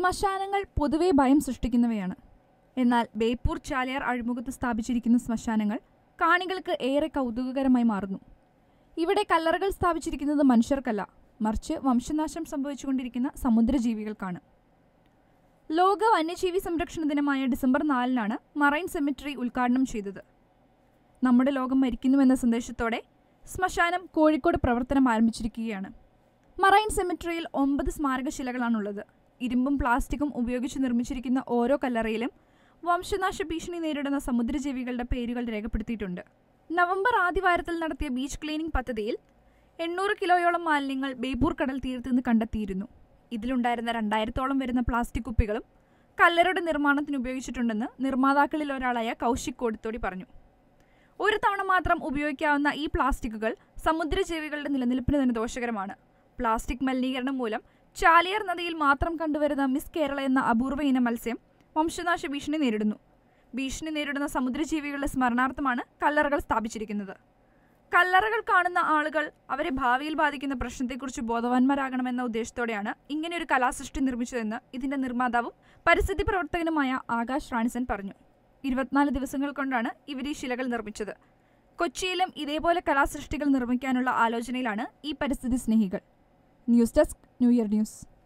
ശ്മശാനങ്ങൾ പൊതുവെ ഭയം സൃഷ്ടിക്കുന്നവയാണ് എന്നാൽ ബേപ്പൂർ ചാലിയാർ അഴിമുഖത്ത് സ്ഥാപിച്ചിരിക്കുന്ന ശ്മശാനങ്ങൾ കാണികൾക്ക് ഏറെ കൗതുകകരമായി മാറുന്നു ഇവിടെ കല്ലറകൾ സ്ഥാപിച്ചിരിക്കുന്നത് മനുഷ്യർക്കല്ല മറിച്ച് വംശനാശം സംഭവിച്ചുകൊണ്ടിരിക്കുന്ന സമുദ്രജീവികൾക്കാണ് ലോക വന്യജീവി സംരക്ഷണ ദിനമായ ഡിസംബർ നാലിനാണ് മറൈൻ സെമിട്രി ഉദ്ഘാടനം ചെയ്തത് നമ്മുടെ ലോകം മരിക്കുന്നുവെന്ന സന്ദേശത്തോടെ ശ്മശാനം കോഴിക്കോട് പ്രവർത്തനം ആരംഭിച്ചിരിക്കുകയാണ് മറൈൻ സെമിട്രിയിൽ ഒമ്പത് സ്മാരകശിലകളാണുള്ളത് ഇരുമ്പും പ്ലാസ്റ്റിക്കും ഉപയോഗിച്ച് നിർമ്മിച്ചിരിക്കുന്ന ഓരോ കല്ലറയിലും വംശനാശ ഭീഷണി നേരിടുന്ന സമുദ്രജീവികളുടെ പേരുകൾ രേഖപ്പെടുത്തിയിട്ടുണ്ട് നവംബർ ആദ്യവാരത്തിൽ നടത്തിയ ബീച്ച് ക്ലീനിംഗ് പദ്ധതിയിൽ എണ്ണൂറ് കിലോയോളം മാലിന്യങ്ങൾ ബേപ്പൂർ കടൽ തീരത്ത് നിന്ന് കണ്ടെത്തിയിരുന്നു ഇതിലുണ്ടായിരുന്ന രണ്ടായിരത്തോളം വരുന്ന പ്ലാസ്റ്റിക് കുപ്പികളും കല്ലറയുടെ നിർമ്മാണത്തിന് ഉപയോഗിച്ചിട്ടുണ്ടെന്ന് നിർമ്മാതാക്കളിൽ ഒരാളായ കൗശിക് കോടിത്തോടി പറഞ്ഞു ഒരു തവണ മാത്രം ഉപയോഗിക്കാവുന്ന ഈ പ്ലാസ്റ്റിക്കുകൾ സമുദ്രജീവികളുടെ നിലനിൽപ്പിന് തന്നെ ദോഷകരമാണ് പ്ലാസ്റ്റിക് മലിനീകരണം മൂലം ചാലിയാർ നദിയിൽ മാത്രം കണ്ടുവരുന്ന മിസ് കേരള എന്ന അപൂർവ ഇന മത്സ്യം വംശനാശ ഭീഷണി നേരിടുന്നു ഭീഷണി നേരിടുന്ന സമുദ്രജീവികളുടെ സ്മരണാർത്ഥമാണ് കല്ലറകൾ സ്ഥാപിച്ചിരിക്കുന്നത് കല്ലറകൾ കാണുന്ന ആളുകൾ അവരെ ഭാവിയിൽ ബാധിക്കുന്ന പ്രശ്നത്തെക്കുറിച്ച് ബോധവാന്മാരാകണമെന്ന ഉദ്ദേശത്തോടെയാണ് ഇങ്ങനെയൊരു കലാസൃഷ്ടി നിർമ്മിച്ചതെന്ന് ഇതിന്റെ നിർമ്മാതാവും പരിസ്ഥിതി പ്രവർത്തകനുമായ ആകാശ് റാണിസൻ പറഞ്ഞു ഇരുപത്തിനാല് ദിവസങ്ങൾ കൊണ്ടാണ് ഇവർ ഈ ശിലകൾ നിർമ്മിച്ചത് കൊച്ചിയിലും ഇതേപോലെ കലാസൃഷ്ടികൾ നിർമ്മിക്കാനുള്ള ആലോചനയിലാണ് ഈ പരിസ്ഥിതി സ്നേഹികൾ news desk new year news